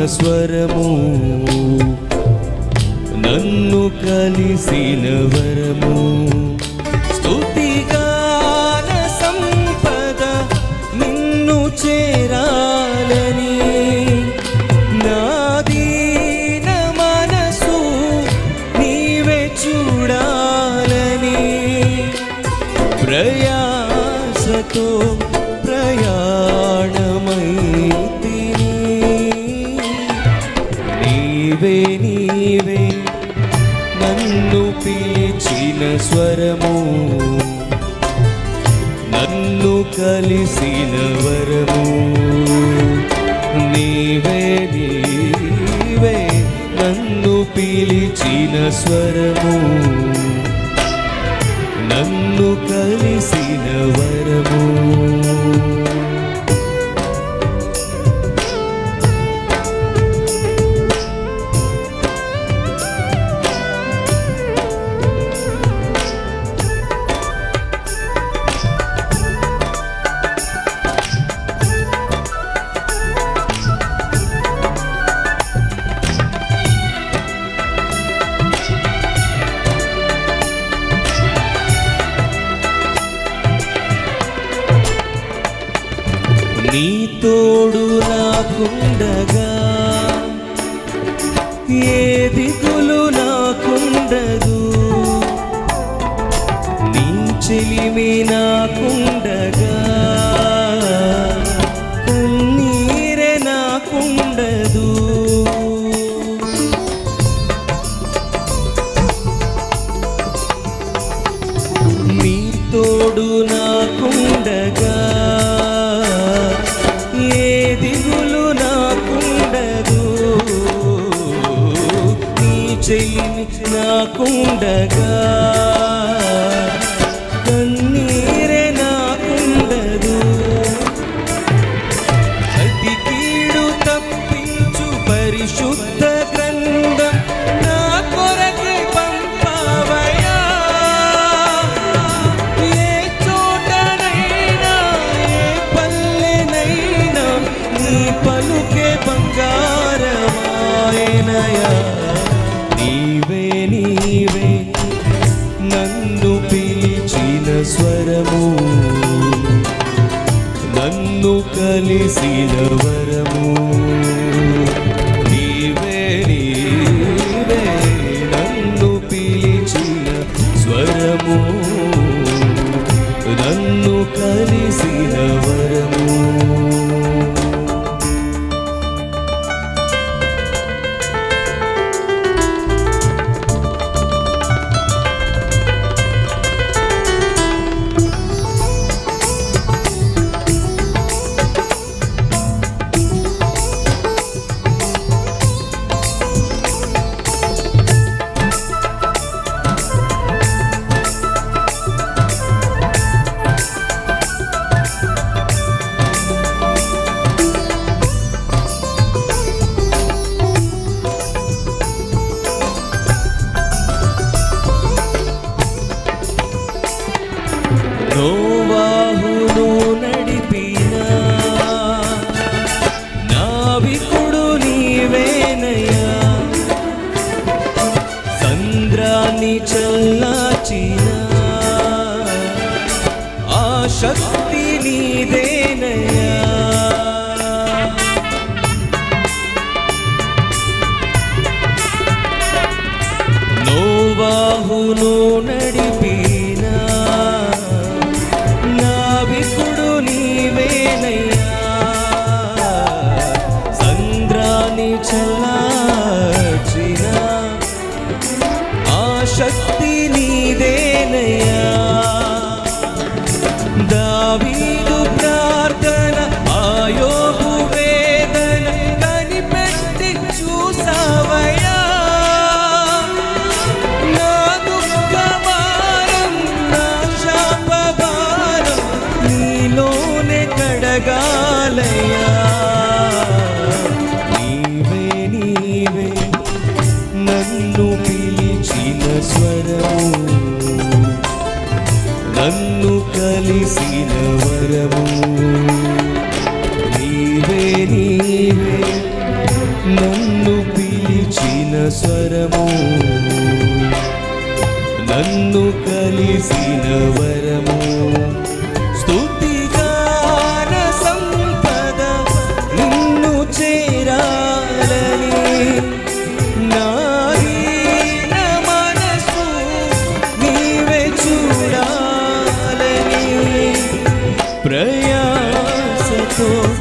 స్వరము నన్ను కలిసిన వరము స్తుతిగాన సంపద నిన్ను చేరాలని నాదీన మనసు నీవే చూడాలని ప్రయాసతో ప్రయాణమైతిని నీవే నీవే నన్ను పిలిచిన స్వరము నన్ను కలిసిన వరము నీవే నీవే నన్ను పిలిచిన స్వరము నన్ను కలిసిన వరము నీ తోడు నాకుండగా ఏ దిగులు నాకుండదు నీ చెలిమి నాకుండగా కన్నీరే నాకుండదు నీ తోడు నాకుండగా ఏ దిగులు నాకుండదు నీ చెయ్యి నాకుండగా కన్నీరే నాకుండదు అతి కీడు తప్పించు పరిశుద్ధ గ్రంథం నా కొరకై పంపవయ్యా ఏ చోటనైనా ఏ పల్లెనైనా నీ పలుకే బంగారమాయనయా నీవే నీవే నన్ను పిలిచిన స్వరము నన్ను కలిసిన వరము నీవే నీవే నన్ను పిలిచిన స్వరము నన్ను కలిసిన వరము నోవాహును నడిపిన నావికుడు నీవేనయ్యా సంద్రాన్ని చల్లాచిన ఆ శక్తి నీదేనయ్యా నోవాహును నడిపిన నావికుడు నీవేనయ్యా సంద్రాన్ని చల్లార్చిన ఆ శక్తి నీదేనయ్యా దావీదు ప్రార్థన ఆయోగు వేదన కనిపెట్టి చూసావయ్యా నా దుఃఖభారం, నా శాపభారం నీలోనే కడగాలయ్యా నీవే నీవే నన్ను పిలిచిన స్వరము నన్ను కలిసిన వరము నీవే నీవే స్వరము నన్ను కలిసిన వరము స్తుతిగాన సంపద నిన్ను చేరాలని నారీన మనసు నీవే చూడాలని ప్రయాసతో